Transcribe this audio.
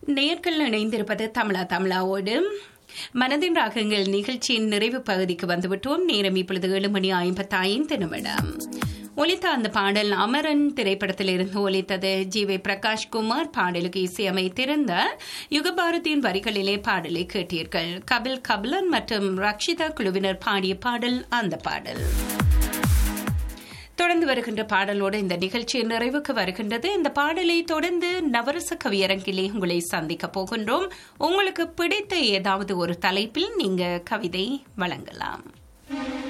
நேர்கள் இணைந்திருப்பது தமிழா தமிழாவோடு மனதின் ராகங்கள் நிகழ்ச்சியின் நிறைவு பகுதிக்கு வந்துவிட்டோம் நேரம் இப்பொழுது ஏழு மணி ஐம்பத்தி ஐந்து நிமிடம் ஒலித்த அந்த பாடல் அமரன் திரைப்படத்தில் இருந்து ஒலித்தது ஜி வே பிரகாஷ் குமார் பாடலுக்கு இசையமைத்திருந்த யுகபாரதியின் வரிகளிலே பாடலை கேட்டீர்கள் கபில் கபிலன் மற்றும் ரக்ஷிதா குழுவினர் பாடிய பாடல் அந்த பாடல் தொடர்ந்து வருகின்ற பாடலோடு இந்த நிகழ்ச்சி நிறைவுக்கு வருகின்றது இந்த பாடலை தொடர்ந்து நவரச கவியரங்கிலே உங்களை சந்திக்க போகின்றோம் உங்களுக்கு பிடித்த ஏதாவது ஒரு தலைப்பில் நீங்க கவிதை வழங்கலாம்